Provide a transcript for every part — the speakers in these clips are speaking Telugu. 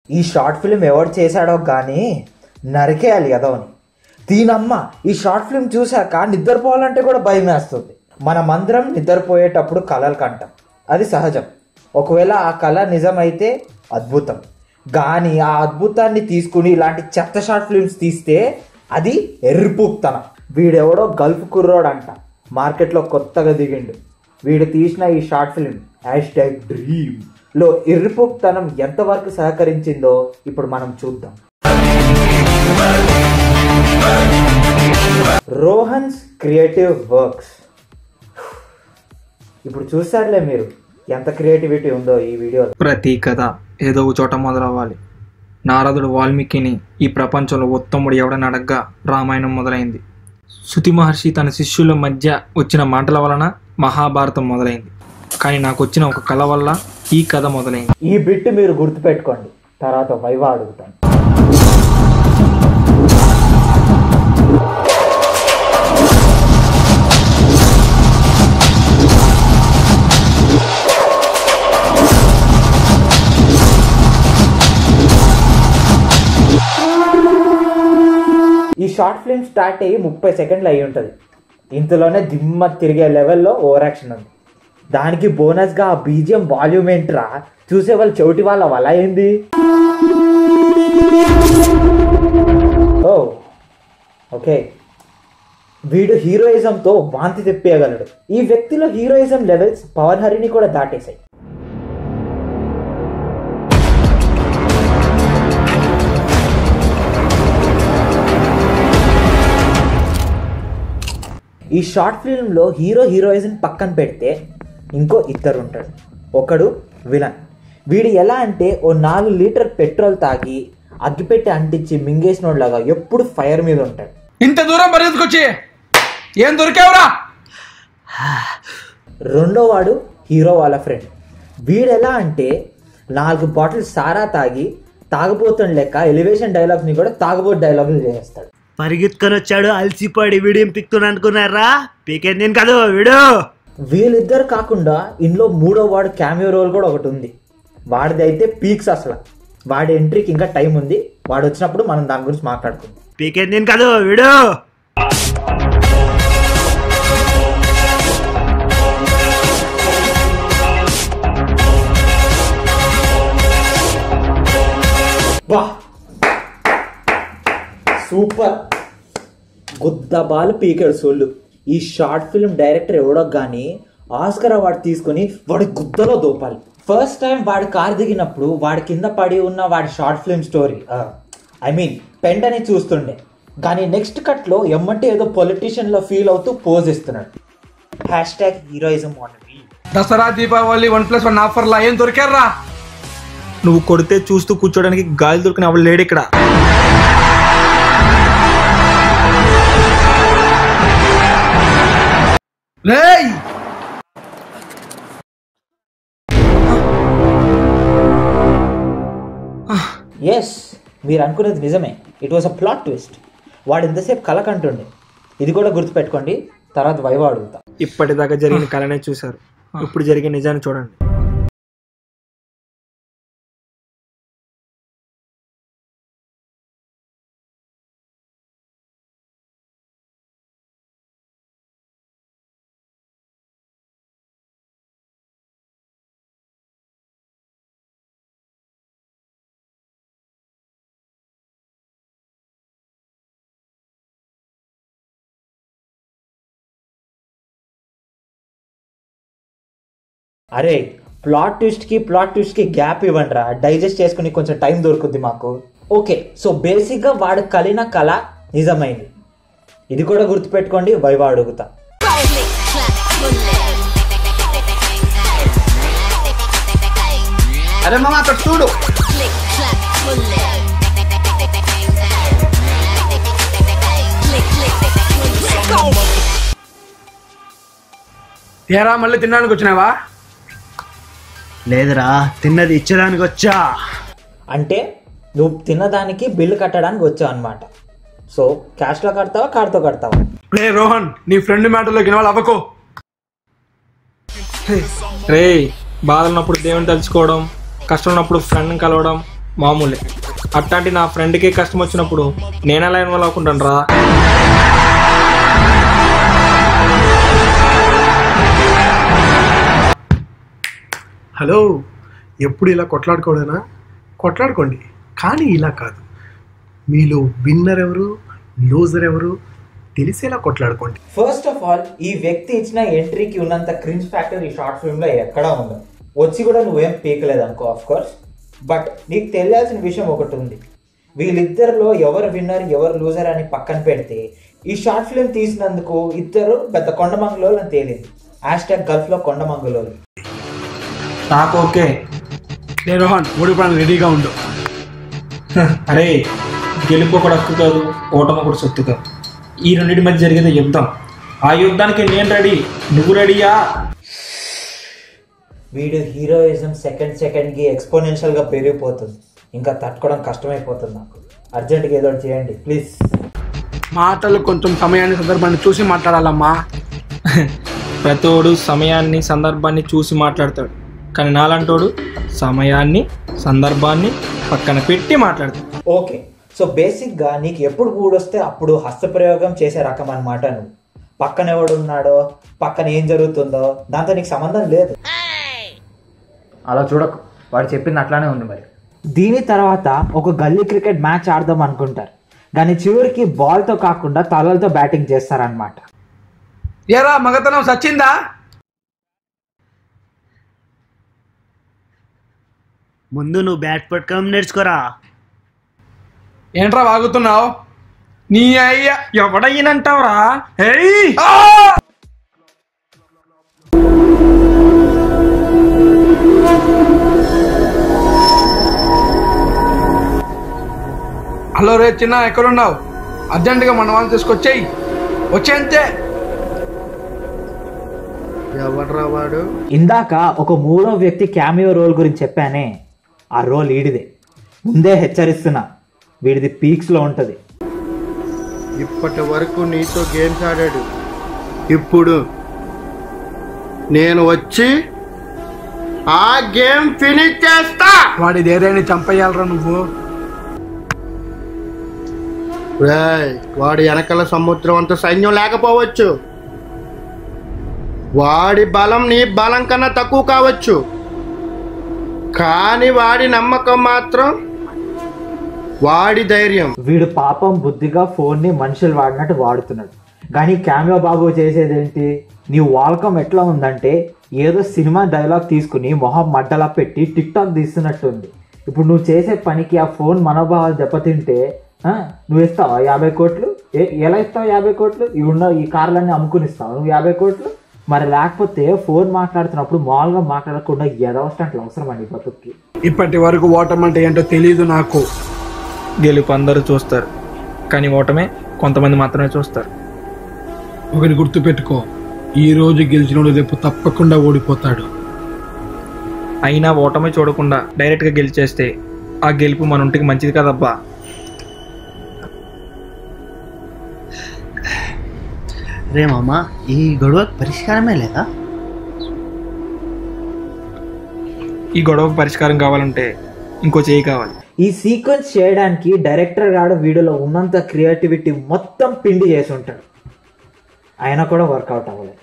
ఈ షార్ట్ ఫిల్మ్ ఎవరు చేశాడో కానీ నరికేయాలి ఎదవని దీనమ్మ ఈ షార్ట్ ఫిల్మ్ చూశాక నిద్రపోవాలంటే కూడా భయం వేస్తుంది మనమందరం నిద్రపోయేటప్పుడు కళలు కంటాం అది సహజం ఒకవేళ ఆ కళ నిజమైతే అద్భుతం కానీ ఆ అద్భుతాన్ని తీసుకుని ఇలాంటి చెత్త షార్ట్ ఫిల్మ్స్ తీస్తే అది ఎర్రిపుక్తనం వీడెవడో గల్ఫ్ కుర్రోడ్ అంట మార్కెట్లో కొత్తగా దిగిండు వీడు తీసిన ఈ short film hash tag dream లో ఇర్రిపుక్తనం ఎంతవరకు సహకరించిందో ఇప్పుడు మనం చూద్దాం రోహన్స్ క్రియేటివ్ వర్క్స్ ఇప్పుడు చూసారులే మీరు ఎంత క్రియేటివిటీ ఉందో ఈ వీడియోలో ప్రతి కథ ఏదో ఒక చోట మొదలవ్వాలి నారదుడు వాల్మీకిని ఈ ప్రపంచంలో ఉత్తముడు ఎవడని అడగ్గా రామాయణం మొదలైంది శృతి మహర్షి తన శిష్యుల మధ్య వచ్చిన మాటల వలన మహాభారతం మొదలైంది కానీ నాకు వచ్చిన ఒక కళ వల్ల ఈ కథ మొదలైంది ఈ బిట్ మీరు గుర్తుపెట్టుకోండి తర్వాత వైవా అడుగుతాను ఈ షార్ట్ ఫిల్మ్ స్టార్ట్ అయ్యి ముప్పై సెకండ్లు అయి ఉంటుంది ఇంతలోనే దిమ్మ తిరిగే లెవెల్లో ఓవర్ యాక్షన్ ఉంది దానికి బోనస్గా ఆ బీజియం వాల్యూమ్ ఏంట్రా చూసే వాళ్ళు చెవిటి వాళ్ళ వల ఏంది ఓ ఓకే వీడు హీరోయిజంతో వాంతి తెప్పేయగలడు ఈ వ్యక్తిలో హీరోయిజం లెవెల్స్ పవన్ హరిని కూడా దాటేశాయి ఈ షార్ట్ ఫిల్మ్లో హీరో హీరోయిజం పక్కన పెడితే ఇంకో ఇద్దరు ఉంటాడు ఒకడు విలన్ వీడు ఎలా అంటే ఓ నాలుగు లీటర్ పెట్రోల్ తాగి అగ్గిపెట్టి అంటించి మింగేసినోడ్లాగా ఎప్పుడు ఫైర్ మీద ఉంటాడు ఇంత దూరం పరిగెత్తుకొచ్చి ఏం దొరికావురా రెండో వాడు హీరో వాళ్ళ ఫ్రెండ్ వీడు ఎలా అంటే నాలుగు బాటిల్స్ సారా తాగి తాగబోతున్న లెక్క ఎలివేషన్ డైలాగ్స్ని కూడా తాగబోతు డైలాగులు చేస్తాడు పరిగెత్తుకొని వచ్చాడు అలసిపడి వీడియం పిక్తున్నా అనుకున్నారా పీకేది నేను కాదు వీడు వీళ్ళిద్దరు కాకుండా ఇందులో మూడో వాడు క్యామియో రోల్ కూడా ఒకటి ఉంది వాడిది అయితే పీక్స్ అసలు వాడి ఎంట్రీకి ఇంకా టైం ఉంది వాడు వచ్చినప్పుడు మనం దాని గురించి మాట్లాడుకుందాం పీకేది నేను కాదు వీడు వా సూపర్ గుద్దబాలు పీకాడు సోళ్ళు ఈ షార్ట్ ఫిల్మ్ డైరెక్టర్ ఎవడో కానీ ఆస్కర్ అవార్డు తీసుకొని వాడి గుద్దలో దోపాలి ఫస్ట్ టైం వాడి కార్ దిగినప్పుడు వాడి కింద పడి ఉన్న వాడి short film story I mean పెంట్ అని చూస్తుండే కానీ నెక్స్ట్ కట్లో ఎమ్మంటే ఏదో పొలిటీషియన్ లో ఫీల్ అవుతూ పోజ్ ఇస్తున్నాడు hash tag heroism Dasara Deepavali one plus one ఆఫర్లా ఏం దొరికారా నువ్వు కొడితే చూస్తూ కూర్చోడానికి గాలి దొరికిన అవడు లేడు ఇక్కడ రేయ్ ఎస్ మీరు అనుకునేది నిజమే it was a plot twist వాడు ఎంతసేపు కల కంటుండే ఇది కూడా గుర్తుపెట్టుకోండి తర్వాత వైవా అడుగుతా ఇప్పటిదాకా జరిగిన కళనే చూశారు ఇప్పుడు జరిగే నిజాన్ని చూడండి అరే ప్లాట్ ట్విస్ట్కి ప్లాట్ ట్విస్ట్కి గ్యాప్ ఇవ్వండి రా డైజెస్ట్ చేసుకుని కొంచెం టైం దొరుకుద్ది మాకు ఓకే సో బేసిక్గా వాడు కలిన కళ నిజమైంది ఇది కూడా గుర్తుపెట్టుకోండి వైవా అడుగుతా అరే మామ అక్కడ చూడు ఏరా మళ్ళీ తినడానికి వచ్చినావా లేదురా తిన్నది ఇచ్చడానికి వచ్చా అంటే నువ్వు తిన్నదానికి బిల్లు కట్టడానికి వచ్చావు అనమాట సో క్యాష్లో కడతావా కార్డ్తో కడతావా రే రోహన్ నీ ఫ్రెండ్ మ్యాటర్లోకి ఇన్వాల్వ్ అవ్వకు రే బాధ ఉన్నప్పుడు దేవుని తలుచుకోవడం కష్టం ఉన్నప్పుడు ఫ్రెండ్ని కలవడం మామూలే అట్లాంటి నా ఫ్రెండ్కి కష్టం వచ్చినప్పుడు నేను ఎలా ఇన్వాల్వ్ అవ్వకుంటాను రా హలో ఎప్పుడు ఇలా కొట్లాడుకోవడనా కొట్లాడుకోండి కానీ ఇలా కాదు మీలో విన్నర్ ఎవరు లూజర్ ఎవరు తెలిసేలా కొట్లాడుకోండి ఫస్ట్ ఆఫ్ ఆల్ ఈ వ్యక్తి ఇచ్చిన ఎంట్రీకి ఉన్నంత క్రింజ్ ఫ్యాక్టర్ ఈ షార్ట్ ఫిల్మ్ లో ఎక్కడా ఉండదు వచ్చి కూడా నువ్వేం పీకలేదు అనుకో ఆఫ్ కోర్స్ బట్ నీకు తెలియాల్సిన విషయం ఒకటి ఉంది వీళ్ళిద్దరిలో ఎవరు విన్నర్ ఎవరు లూజర్ అని పక్కన పెడితే ఈ షార్ట్ ఫిల్మ్ తీసినందుకు ఇద్దరు పెద్ద కొండమంగులోలు అని తేలింది హ్యాష్ ట్యాగ్ గల్ఫ్ లో కొండమంగులోలు నాకు ఓకే నేను రోహన్ ఓడిపోవడానికి రెడీగా ఉండు అరే గెలుపు కూడా హక్కు కాదు ఓటమి కూడా సొత్తు కాదు ఈ రెండింటి మధ్య జరిగేది యుద్ధం ఆ యుద్ధానికి నేను రెడీ నువ్వు రెడీయా వీడు హీరోయిజం సెకండ్ సెకండ్కి ఎక్స్పోనెన్షియల్గా పెరిగిపోతుంది ఇంకా తట్టుకోవడం కష్టమైపోతుంది నాకు అర్జెంట్గా ఏదో ఒకటి చేయండి ప్లీజ్ మాటలు కొంచెం సమయాన్ని సందర్భాన్ని చూసి మాట్లాడాలమ్మా ప్రతోడు సమయాన్ని సందర్భాన్ని చూసి మాట్లాడతాడు కానీ నాలంటోడు సమయాన్ని సందర్భాన్ని పక్కన పెట్టి మాట్లాడతాడు ఓకే సో బేసిక్గా నీకు ఎప్పుడు మూడొస్తే అప్పుడు హస్తప్రయోగం చేసే రకం అన్నమాట నువ్వు పక్కన ఎవడు ఉన్నాడో పక్కన ఏం జరుగుతుందో దాంతో నీకు సంబంధం లేదు అలా చూడకు వాడు చెప్పింది అట్లానే ఉంది మరి దీని తర్వాత ఒక గల్లీ క్రికెట్ మ్యాచ్ ఆడదాం అనుకుంటారు కానీ చివరికి బాల్తో కాకుండా తలలతో బ్యాటింగ్ చేస్తారనమాట ఏరా మగతనం సచ్చిందా ముందు నువ్వు బ్యాట్ పట్టుకోవడం నేర్చుకోరా ఏంట్రా వాగుతున్నావు నీ అయ్యా ఎవడయ్యనంటావురా ఏయ్ హలో రే చిన్న ఎక్కడున్నావు అర్జెంటుగా మన వాళ్ళు తీసుకొచ్చేయి వచ్చేంతే ఎవడ్రా వాడు ఇందాక ఒక మూడో వ్యక్తి క్యామియో రోల్ గురించి చెప్పానే ఆ రోల్ ఈడిదే ముందే హెచ్చరిస్తున్నా వీడిది పీక్స్లో ఉంటుంది ఇప్పటి వరకు నీతో గేమ్స్ ఆడాడు ఇప్పుడు నేను వచ్చి ఆ గేమ్ ఫినిష్ చేస్తా వాడి ఏదైనా చంపేయాలరా నువ్వు రేయ్, వాడి వెనకల సముద్రం అంత సైన్యం లేకపోవచ్చు వాడి బలం నీ బలం కన్నా తక్కువ కావచ్చు కానీ వాడి నమ్మకం మాత్రం వాడి ధైర్యం వీడు పాపం బుద్ధిగా ఫోన్ని మనుషులు వాడినట్టు వాడుతున్నాడు కానీ క్యామియో బాబు చేసేదేంటి నీ వాల్కం ఎట్లా ఉందంటే ఏదో సినిమా డైలాగ్ తీసుకుని మొహం మడ్డలా పెట్టి టిక్ టాక్ తీస్తున్నట్టుంది ఇప్పుడు నువ్వు చేసే పనికి ఆ ఫోన్ మనోభావాలు దెబ్బతింటే ఆ, నువ్వు ఇస్తావా యాభై కోట్లు ఏ ఎలా ఇస్తావు యాభై కోట్లు ఇవి ఉన్న ఈ కార్లన్నీ అమ్ముకుని ఇస్తావు నువ్వు యాభై కోట్లు మరి లేకపోతే ఫోన్ మాట్లాడుతున్నప్పుడు మామూలుగా మాట్లాడకుండా ఎదవస్టంట్లు అవసరం అండి బతుక్కి ఇప్పటి వరకు ఓటం అంటే ఏంటో తెలియదు నాకు గెలుపు అందరూ చూస్తారు కానీ ఓటమే కొంతమంది మాత్రమే చూస్తారు ఒకటి గుర్తుపెట్టుకో ఈ రోజు గెలిచినోడు రేపు తప్పకుండా ఓడిపోతాడు అయినా ఓటమే చూడకుండా డైరెక్ట్గా గెలిచేస్తే ఆ గెలుపు మన ఒంటికి మంచిది కదబ్బా రే మామ ఈ గొడవ పరిష్కారమే లేదా ఈ గొడవకు పరిష్కారం కావాలంటే ఇంకో చేయి కావాలి ఈ సీక్వెన్స్ చేయడానికి డైరెక్టర్ గాడు వీడియోలో ఉన్నంత క్రియేటివిటీ మొత్తం పిండి చేసి ఉంటాడు అయినా కూడా వర్కౌట్ అవ్వలేదు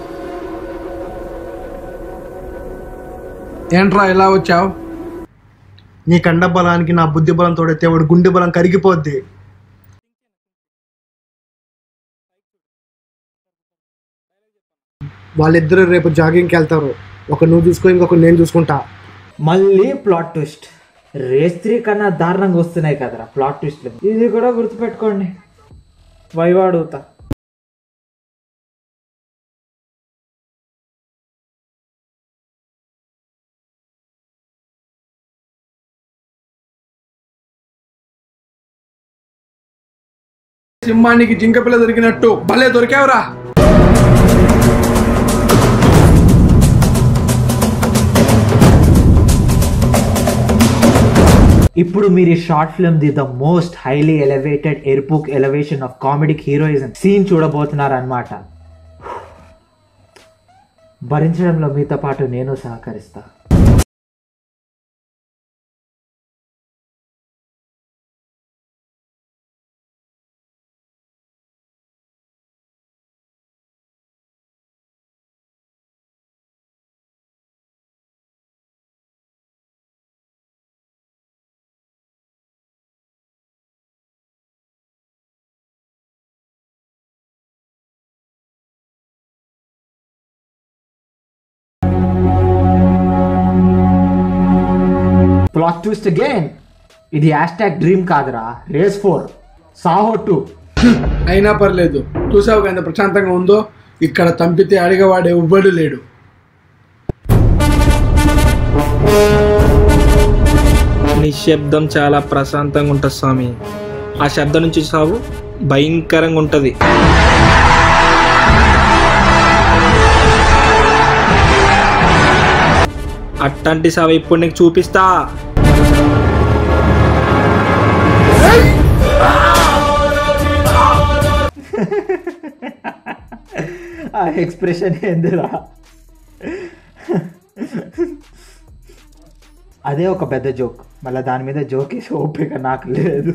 ఏంట్రా ఇలా వచ్చావు నీ కండ బలానికి నా బుద్ధి బలం తోడైతే వాడు గుండె బలం కరిగిపోద్ది వాళ్ళిద్దరూ రేపు జాగింగ్కి వెళ్తారు ఒక నువ్వు చూసుకో ఇంకొక నేను చూసుకుంటా మళ్ళీ ప్లాట్ ట్విస్ట్ రేస్ త్రీ కన్నా దారుణంగా వస్తున్నాయి కదరా ప్లాట్ ట్విస్ట్లు ఇది కూడా గుర్తుపెట్టుకోండి వైవాడుతా సింహానికి జింక పిల్ల దొరికినట్టు భలే దొరికావురా ఇప్పుడు మీరు ఈ short film the the most highly elevated ఎయిర్పుక్ elevation of comedic heroism scene చూడబోతున్నారు అనమాట భరించడంలో మీతో పాటు నేను సహకరిస్తా ప్లాట్ ట్విస్ట్ అగైన్ ఇది హ్యాష్ ట్యాగ్ డ్రీమ్ కాదురా రేస్ ఫోర్ సాహో టూ అయినా పర్లేదు చూసావు ఎంత ప్రశాంతంగా ఉందో ఇక్కడ తంపితే అడిగవాడు ఎవ్వడు లేడు నిశ్శబ్దం చాలా ప్రశాంతంగా ఉంటుంది స్వామి ఆ శబ్దం నుంచి సాగు భయంకరంగా ఉంటుంది అట్టంటి సాగు ఇప్పుడు నీకు చూపిస్తా ఆ ఎక్స్ప్రెషన్ ఏందిరా అదే ఒక పెద్ద జోక్ మళ్ళీ దాని మీద జోక్ వేసి ఓపిక నాకు లేదు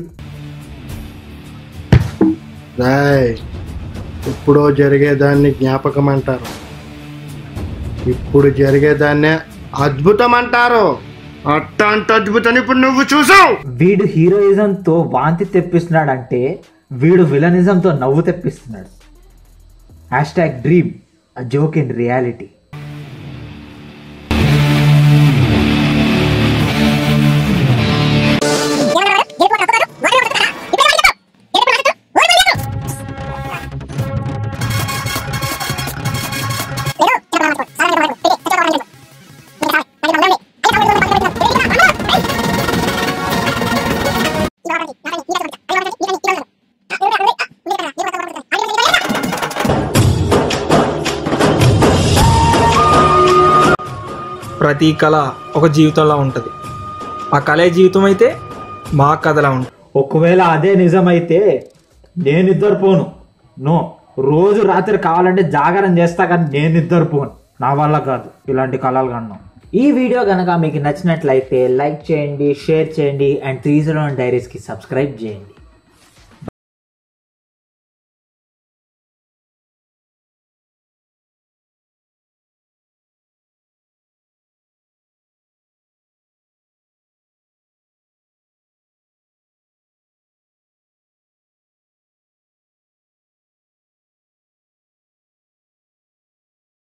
రాయ్ ఎప్పుడో జరిగేదాన్ని జ్ఞాపకం అంటారు ఇప్పుడు జరిగేదాన్నే అద్భుతం అంటారు అట్టాంటి అద్భుతాన్ని ఇప్పుడు నువ్వు చూసావు వీడు హీరోయిజంతో వాంతి తెప్పిస్తున్నాడు అంటే వీడు విలనిజంతో నవ్వు తెప్పిస్తున్నాడు hash tag dream a joke in reality ప్రతి కళ ఒక జీవితంలా ఉంటుంది ఆ కళే జీవితం అయితే మా కథలా ఉంటుంది ఒకవేళ అదే నిజమైతే నేను నిద్రపోను నో రోజు రాత్రి కావాలంటే జాగరణ చేస్తా కానీ నేను నిద్రపోను నా వల్ల కాదు ఇలాంటి కళలు కన్నా ఈ వీడియో కనుక మీకు నచ్చినట్లయితే లైక్ చేయండి షేర్ చేయండి అండ్ త్రీ జీరో డైరీస్కి సబ్స్క్రైబ్ చేయండి